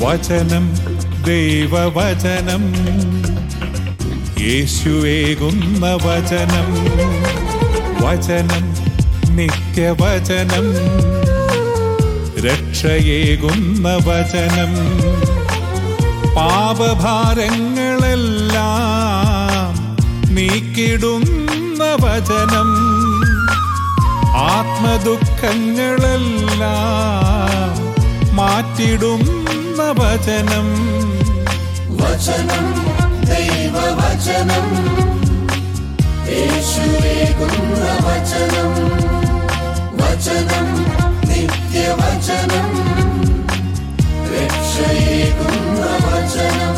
വചനം ദൈവവചനം യേശുവേകുന്ന വചനം വചനം നിത്യവചനം രക്ഷയേകുന്ന വചനം പാപഭാരങ്ങളെല്ലാം നീക്കിടുന്ന വചനം ആത്മദുഃഖങ്ങളെല്ലാം മാറ്റിടുന്ന വചനം വചനം ദൈവവചനം യേശുവേകുന്ന വചനം വചനം നിത്യവചനം രക്ഷയേകുന്ന വചനം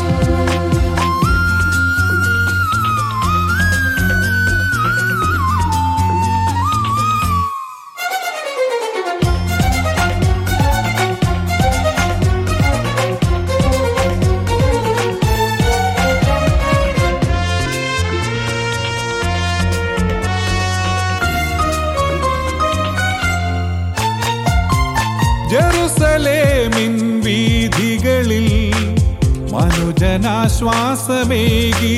ജെറുസലേമിൻ വീഥികളിൽ മനുജനാശ്വാസമേകി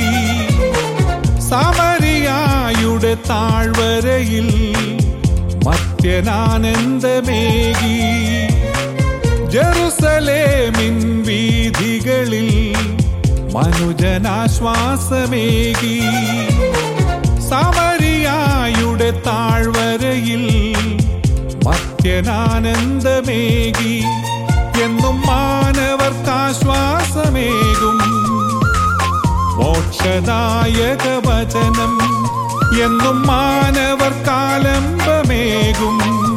സമരിയായുടെ താഴ്വരയിൽ മത്യനാനന്ദമേകി ജെറുസലേമിൻ വീഥികളിൽ മനുജനാശ്വാസമേകി സമരിയായുടെ താഴ്വരയിൽ മത്യനാനന്ദമേകി എന്നും മാനവർക്കാശ്വാസമേകും മോക്ഷദായക വചനം എന്നും മാനവർക്കാലംബമേകും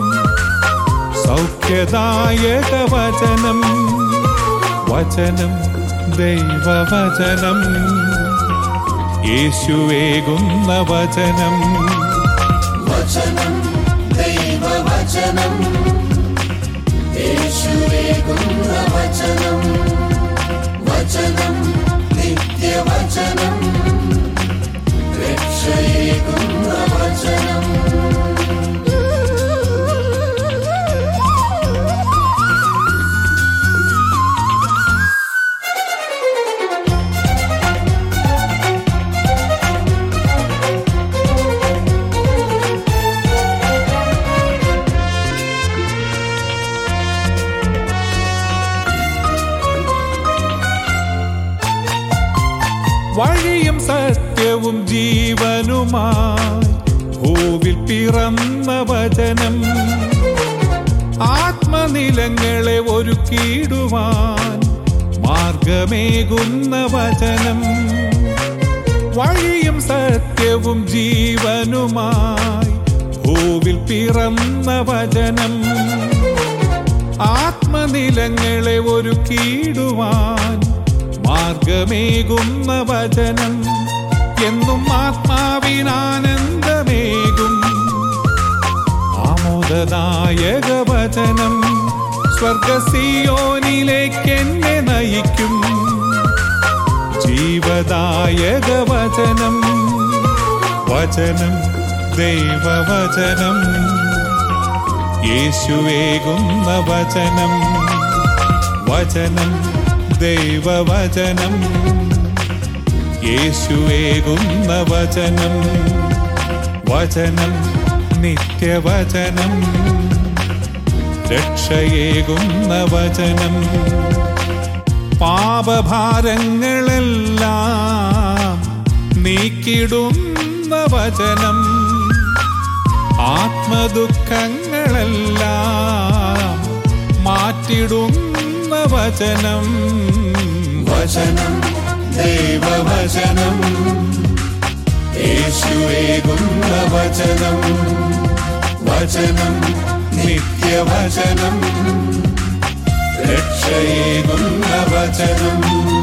സൗഖ്യദായക വചനം വചനം ദൈവവചനം യേശുവേകുന്ന വചനം വചനം ദൈവവചനം യേശുവേകുന്ന വചനം വചനം നിത്യവചനം രക്ഷയേകുന്ന വചനം വഴിയും സത്യവും ജീവനുമായി ഭൂവിൽ പിറന്ന വചനം ആത്മനിലങ്ങളെ ഒരുക്കിയിടുവാൻ മാർഗമേകുന്ന വചനം വഴിയും സത്യവും ജീവനുമായി ഭൂവിൽ പിറന്ന വചനം ആത്മനിലങ്ങളെ ഒരുക്കിയിടുവാൻ മാർഗമേകുന്ന വചനം എന്നും ആത്മാവിനാനന്ദമേകും ആമോദദായക വചനം സ്വർഗസിയോനിലേക്ക് എന്നെ നയിക്കും ജീവദായക വചനം വചനം ദൈവവചനം യേശുവേകുന്ന വചനം വചനം ദൈവവചനം യേശുവേകുന്ന വചനം വചനം നിത്യവചനം രക്ഷയേകുന്ന വചനം പാപഭാരങ്ങളെല്ലാം നീക്കിടുന്ന വചനം ആത്മദുഃഖങ്ങളെല്ലാം മാറ്റിടുന്ന വചനം വചനം ദൈവവചനം യേശുവേകുന്ന വചനം വചനം നിത്യവചനം രക്ഷയേകുന്ന വചനം